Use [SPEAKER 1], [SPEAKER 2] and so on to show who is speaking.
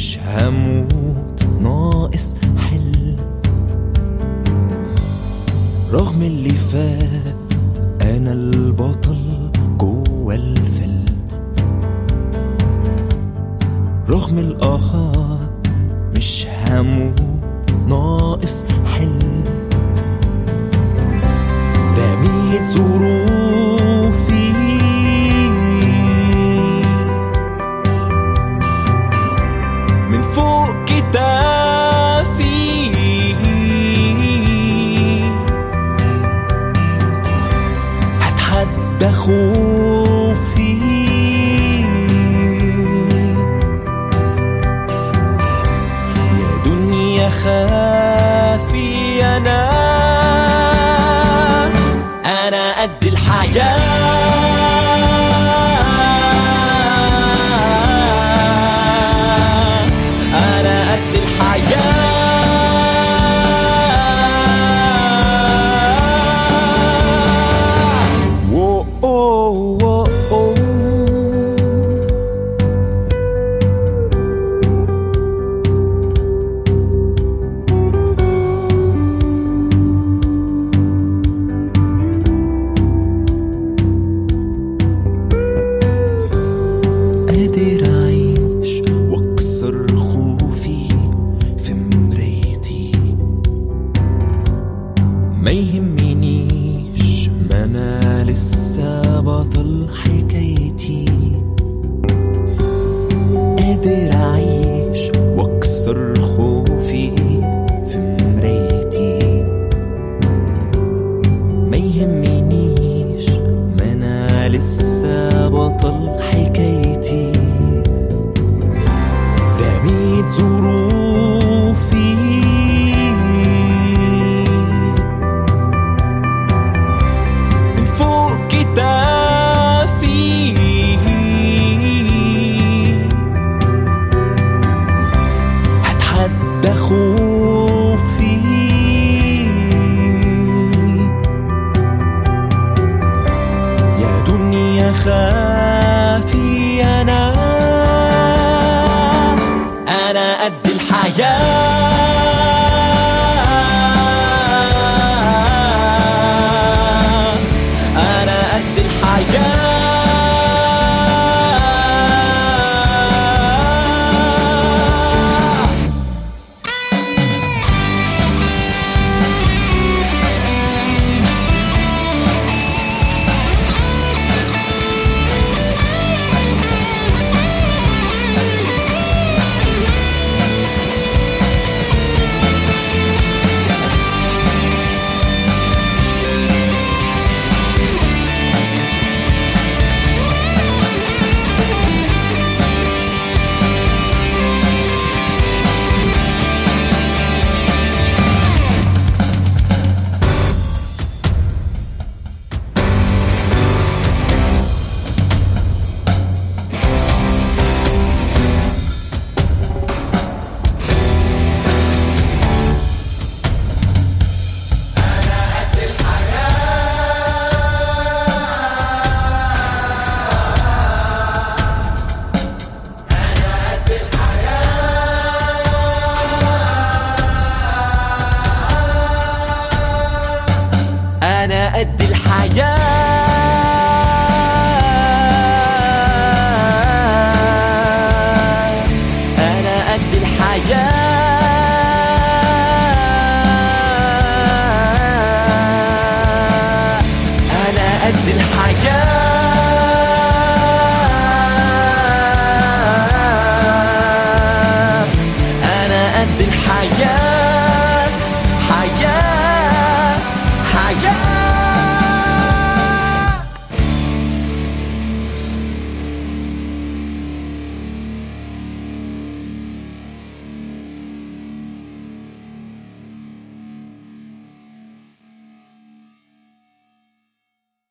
[SPEAKER 1] مش هموت ناقص حل رغم اللي فات انا البطل جوه الفيلم رغم الآهات مش هموت ناقص حل رميت ظروفي من فوق كتافي هتحدى خوفي يا دنيا خافي انا انا قد الحياة انا قد الحياة وو أوه وو أوه قادر أعيش وأكسر خوفي في مرايتي ما يهمنيش ما أنا لسه بطل حكايتي قادر أعيش وأكسر خوفي في مرايتي ما يهمنيش ما أنا لسه بطل حكايتي رميت ظروفي من فوق كتافي هتحدى خوفي يا دنيا خافي انا انا قد الحياة انا قد الحياة أنا قد الحياة أنا قد الحياة أنا قد الحياة أنا قد الحياة